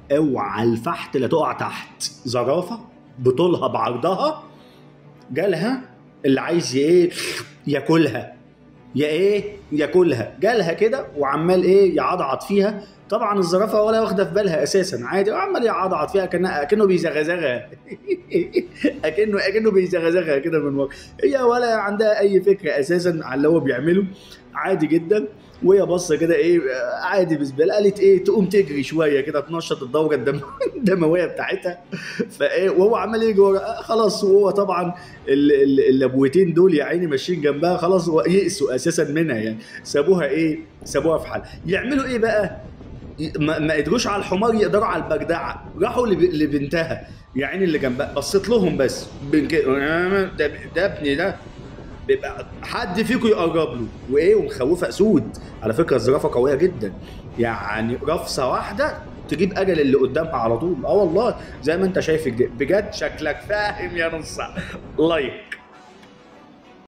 اوعى الفحت لا تقع تحت زرافه بطولها بعرضها جالها اللي عايز ايه ياكلها يا ايه ياكلها جالها كده وعمال ايه يعضعض فيها طبعا الزرافه ولا واخده في بالها اساسا عادي عمال يعضعض فيها كأنه اكنه بيزغزغها اكنه اكنه بيزغزغها كده من ورا هي ولا عندها اي فكره اساسا على اللي هو بيعمله عادي جدا وهي بصه كده ايه عادي بالنسبه لها قالت ايه تقوم تجري شويه كده تنشط الدوره الدم- الدمويه بتاعتها فايه وهو عمال يجري ورا خلاص وهو طبعا ال- ال- اللبوتين دول يا عيني ماشيين جنبها خلاص هو يئسوا اساسا منها يعني سابوها ايه سابوها في حالها يعملوا ايه بقى ما, ما قدروش على الحمار يقدروا على البجدعه راحوا لب- لبنتها يا عيني اللي جنبها بصيت لهم بس بين كده ده, ده ابني ده بيبقى حد فيكم يقرب له وايه ومخوفه اسود على فكره الزرافه قويه جدا يعني رفسه واحده تجيب اجل اللي قدامها على طول اه والله زي ما انت شايف كده بجد شكلك فاهم يا نص لايك